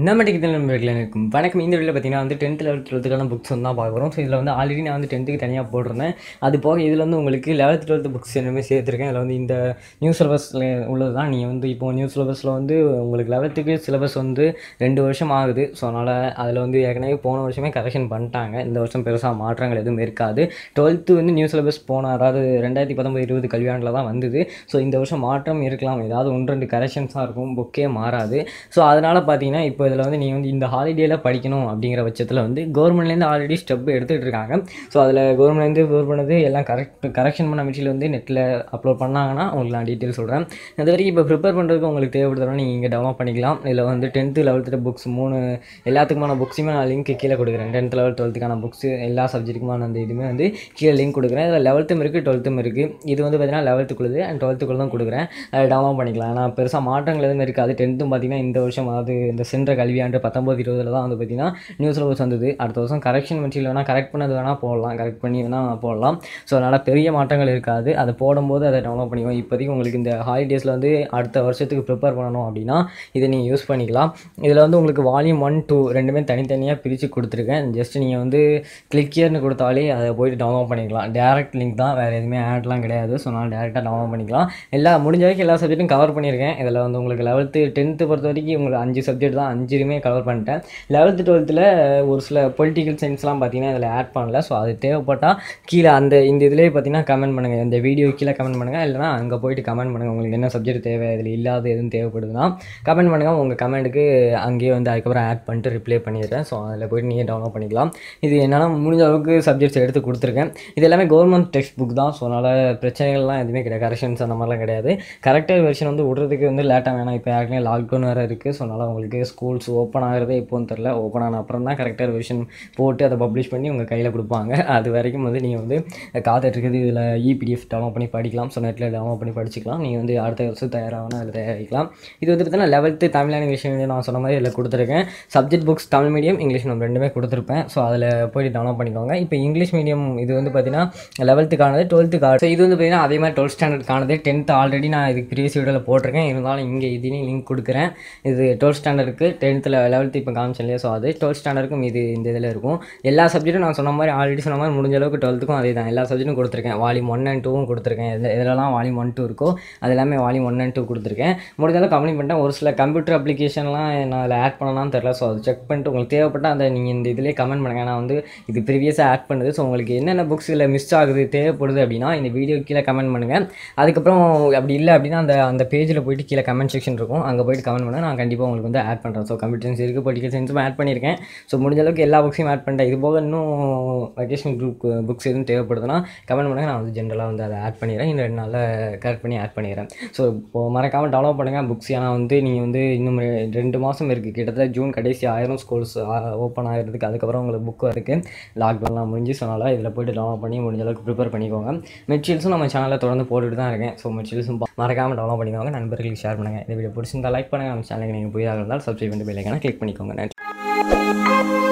நம்ம டிக்கெட்டில் நம்பர்கள் இருக்கும் வணக்கம் இந்த வீடியோவில் பார்த்தீங்கன்னா வந்து டென்த் லெவல்த் டுவெல்த்துக்கான புக்ஸ் வந்து தான் பார்க்க போகிறோம் ஸோ இதில் வந்து ஆல்ரெடி நான் வந்து டென்த்துக்கு தனியாக போட்டிருந்தேன் அது போக இதில் வந்து உங்களுக்கு லெவல்த் டுவெல்த் புக்ஸ் எல்லாமே சேர்த்துருக்கேன் இதில் வந்து இந்த நியூ சிலபஸில் உள்ளது தான் நீங்கள் வந்து இப்போ நியூ சிலபஸில் வந்து உங்களுக்கு லெவல்த்துக்கு சிலபஸ் வந்து ரெண்டு வருஷம் ஆகுது ஸோ அதனால் அதில் வந்து ஏற்கனவே போன வருஷமே கரெக்ஷன் பண்ணிட்டாங்க இந்த வருஷம் பெருசாக மாற்றங்கள் எதுவும் இருக்காது டுவெல்த்து வந்து நியூ சிலபஸ் போன அதாவது ரெண்டாயிரத்தி பத்தொம்பது இருபது கல்வியாண்டில் தான் வந்தது ஸோ இந்த வருஷம் மாற்றம் இருக்கலாம் ஏதாவது ஒன்று ரெண்டு கரெக்ஷன்ஸாக இருக்கும் புக்கே மாறாது ஸோ அதனால் பார்த்தீங்கன்னா இப்போ இதில் வந்து நீங்கள் வந்து இந்த ஹாலிடேயில் படிக்கணும் அப்படிங்கிற பட்சத்தில் வந்து கவர்மெண்ட்லேருந்து ஆல்ரெடி ஸ்டெப் எடுத்துகிட்டு இருக்காங்க ஸோ அதில் கவர்மெண்ட்லேருந்து ப்ரிப்பேர் பண்ணது எல்லாம் கரெக்ட் கரெக்ஷன் பண்ண மெட்டீரியல் வந்து நெட்டில் அப்லோட் பண்ணாங்கன்னா உங்களுக்கு நான் டீட்டெயில் சொல்கிறேன் அது வரைக்கும் இப்போ ப்ரிப்பேர் பண்ணுறதுக்கு உங்களுக்கு தேவைப்படுறதுனா நீங்கள் இங்கே டவுன்லோட் பண்ணிக்கலாம் இதில் வந்து டென்த்து லெவல்த்து புக்ஸ் மூணு எல்லாத்துக்குமான புக்ஸுமே நான் லிங்க் கீழே கொடுக்குறேன் டென்த் லெவல் டுவெல்த்துக்கான புக்ஸ் எல்லா சப்ஜெக்ட்டுக்குமான அந்த இதுவுமே வந்து கீழே லிங்க் கொடுக்குறேன் இதில் லெவல்த்தும் இருக்குது டுவெல்த்தும் இருக்குது இது வந்து பார்த்தீங்கன்னா லெவல்த்துக்குள்ளது அண்ட் டுவெல்த்துக்குள்ள தான் கொடுக்குறேன் அதை டவுன்லோட் பண்ணிக்கலாம் ஆனால் பெருசாக மாற்றங்கள் எதுவும் இருக்காது டென்த்தும் பார்த்தீங்கன்னா இந்த வருஷம் அதாவது இந்த சென்ற கல்வியாண்டு பத்தொம்பது இருபதில் தான் வந்து பார்த்தீங்கன்னா நியூ சிலபஸ் வந்தது அடுத்த வருஷம் கரெக்ஷன் மெட்டீரியல் வேணால் கரெக்ட் பண்ணது வேணால் போடலாம் கரெக்ட் பண்ணி வேணால் போடலாம் ஸோ அதனால் பெரிய மாற்றங்கள் இருக்காது அதை போடும்போது அதை டவுன்லோட் பண்ணிக்குவோம் இப்போதைக்கு உங்களுக்கு இந்த ஹாலிடேஸில் வந்து அடுத்த வருஷத்துக்கு ப்ரிப்பேர் பண்ணணும் அப்படின்னா இதை நீங்கள் யூஸ் பண்ணிக்கலாம் இதில் வந்து உங்களுக்கு வால்யூம் ஒன் டூ ரெண்டுமே தனித்தனியாக பிரித்து கொடுத்துருக்கேன் ஜஸ்ட் நீங்கள் வந்து கிளிக்கியர்னு கொடுத்தாலே அதை போயிட்டு டவுன்லோட் பண்ணிக்கலாம் டேரக்ட் லிங்க் தான் வேறு எதுவுமே ஆட்லாம் கிடையாது ஸோ நான் டேரெக்டாக டவுன்லோட் பண்ணிக்கலாம் எல்லா முடிஞ்ச வரைக்கும் எல்லா சப்ஜெக்ட்டும் கவர் பண்ணியிருக்கேன் இதில் வந்து உங்களுக்கு லெவல்த்து டென்த்து பொறுத்த வரைக்கும் உங்களுக்கு அஞ்சு சப்ஜெக்ட் தான் அஞ்சுமே கவர் பண்ணிட்டேன் லெவல்த்து டுவெல்த்தில் ஒரு சில பொலிட்டிக்கல் சயின்ஸ்லாம் பார்த்தீங்கன்னா இதில் ஆட் பண்ணல ஸோ அது தேவைப்பட்டால் கீழே அந்த இந்த இதிலே பார்த்தீங்கன்னா கமெண்ட் பண்ணுங்கள் இந்த வீடியோ கீழே கமெண்ட் பண்ணுங்கள் இல்லைனா அங்கே போயிட்டு கமெண்ட் பண்ணுங்கள் உங்களுக்கு என்ன சப்ஜெக்ட் தேவை இதில் இல்லாத எதுவும் தேவைப்படுதுன்னா கமெண்ட் பண்ணுங்கள் உங்கள் கமெண்ட்டுக்கு அங்கேயே வந்து அதுக்கப்புறம் ஆட் பண்ணிட்டு ரிப்ளை பண்ணிடுறேன் ஸோ அதில் போயிட்டு நீங்கள் டவுன்லோட் பண்ணிக்கலாம் இது என்னால் முடிஞ்ச அளவுக்கு சப்ஜெக்ட்ஸ் எடுத்து கொடுத்துருக்கேன் இது எல்லாமே கவர்மெண்ட் டெக்ஸ்ட் புக் தான் ஸோ அதனால் பிரச்சனைகள்லாம் எதுவுமே கிடையாது கரெக்ஷன்ஸ் அந்த மாதிரிலாம் கிடையாது கரெக்டாக வெர்ஷன் வந்து விடுறதுக்கு வந்து லேட்டாக வேணாம் இப்போ ஏற்கனவே லாக்டவுன் வேறு இருக்குது ஸோ அதனால் உங்களுக்கு ஸ்கூல்ஸ் ஓப்பன் ஆகிறதே எப்போன்னு தெரில ஓப்பன் ஆன அப்புறம் தான் கரெக்டாக வெர்ஷன் போட்டு அதை பப்ளிஷ் பண்ணி உங்கள் கையில் கொடுப்பாங்க அது வரைக்கும் வந்து நீங்கள் வந்து காத்துட்ருக்குது இதில் இபிடிஎஃப் டவுன்லோட் பண்ணி படிக்கலாம் ஸோ நெட்டில் டவுன்லோட் பண்ணி படிச்சிக்கலாம் நீங்கள் வந்து அடுத்த வருஷம் தயாராகணும் அதில் தயாரிக்கலாம் இது வந்து பார்த்தீங்கன்னா eleventh Tamil and English medium நான் சொன்ன மாதிரி இதில் கொடுத்துருக்கேன் subject books Tamil medium English நம்ம ரெண்டுமே கொடுத்துருப்பேன் ஸோ அதில் போயிட்டு டவுன்லோட் பண்ணிக்கோங்க இப்போ இங்கிலீஷ் மீடியம் இது வந்து பார்த்தீங்கன்னா லெவல்த்துக்கானது டுவெல்த்துக்கான ஸோ இது வந்து பார்த்தீங்கன்னா அதே மாதிரி டுவெல்த் ஸ்டாண்டர்டுக்கானது டென்த் ஆல்ரெடி நான் இதுக்கு ப்ரீவியஸ் வீடியோவில் போட்டிருக்கேன் இருந்தாலும் இங்கே இதுலேயும் லிங்க் கொடுக்குறேன் இது டுவெல்த் ஸ்டாண்டர்டுக்கு டென்த்தில் லெவல்த்து இப்போ காமிச்சேன் இல்லையா ஸோ அது டுவெல்த் ஸ்டாண்டர்டுக்கும் இது இந்த இதில் இருக்கும் எல்லா சப்ஜெக்ட்டும் நான் சொன்ன மாதிரி ஆல்ரெடி சொன்ன மாதிரி முடிஞ்ச அளவுக்கு டுவெல்த்துக்கும் அதே தான் எல்லா சப்ஜெக்ட்டும் கொடுத்துருக்கேன் வால்யூம் ஒன் அண்ட் டூவும் கொடுத்துருக்கேன் இதில் இதெல்லாம் வால்யூம் ஒன் டூ இருக்கோ அது எல்லாமே வால்யூம் ஒன் அண்ட் டூ கொடுத்துருக்கேன் முடிஞ்ச அளவுக்கு கம்ப்ளீட் பண்ணிட்டேன் ஒரு சில கம்ப்யூட்டர் அப்ளிகேஷன்லாம் நான் அதில் ஆட் பண்ணலாம்னு தெரில ஸோ அது செக் பண்ணிட்டு உங்களுக்கு தேவைப்பட்டால் அந்த நீங்கள் இந்த இதிலே கமெண்ட் பண்ணுங்கள் நான் வந்து இது ப்ரீவியஸாக ஆட் பண்ணுது ஸோ உங்களுக்கு என்னென்ன புக்ஸ் இதில் மிஸ் ஆகுது தேவைப்படுது அப்படின்னா இந்த வீடியோ கீழே கமெண்ட் பண்ணுங்கள் அதுக்கப்புறம் அப்படி இல்லை அப்படின்னா அந்த அந்த பேஜில் போயிட்டு கீழே கமெண்ட் செக்ஷன் இருக்கும் அங்கே போயிட்டு கமெண்ட் பண்ணுங்கள் நான் கண்டிப்பாக உங்களுக்கு வந்து ஆட் பண்ணுறேன் ஸோ கம்ப்யூட்டர் சயின்ஸ் இருக்குது பொலிட்டிக்கல் சயின்ஸும் ஆட் பண்ணியிருக்கேன் ஸோ முடிஞ்ச அளவுக்கு எல்லா புக்ஸையும் ஆட் பண்ணிட்டேன் இது போக இன்னும் வெக்கேஷன் குரூப் புக்ஸ் எதுவும் தேவைப்படுதுன்னா கமெண்ட் பண்ணுங்கள் நான் வந்து ஜென்ரலாக வந்து அதை ஆட் பண்ணிடுறேன் இந்த ரெண்டு நாளில் கரெக்ட் பண்ணி ஆட் பண்ணிடுறேன் ஸோ இப்போது மறக்காமல் டவுன்லோட் பண்ணுங்கள் புக்ஸ் ஏன்னா வந்து நீங்கள் வந்து இன்னும் ரெ- ரெண்டு மாதம் இருக்குது கிட்டத்தட்ட ஜூன் கடைசி ஆயிரம் ஸ்கூல்ஸ் ஓப்பன் ஆகிறதுக்கு அதுக்கப்புறம் உங்களுக்கு புக் இருக்குது லாக்டவுன்லாம் முடிஞ்சு ஸோ அதனால் இதில் போய்ட்டு டவுன்லோட் பண்ணி முடிஞ்ச அளவுக்கு ப்ரிப்பேர் பண்ணிக்கோங்க மெட்டீரியல்ஸும் நம்ம சேனலில் தொடர்ந்து போட்டுட்டு தான் இருக்கேன் ஸோ மெட்டீரியல்ஸும் மறக்காமல் டவுன்லோட் பண்ணிக்கோங்க நண்பர்களுக்கு ஷேர் பண்ணுங்கள் இந்த வீடியோ பிடிச்சிருந்தா லைக் பண்ணுங்கள் நம்ம சேனலுக்கு நீங்கள் புதிதாக இருந்தால் சப்ஸ்கிரைப் பண்ணி பெல்லைக்கான கிளிக் பண்ணிக்கோங்க நன்றி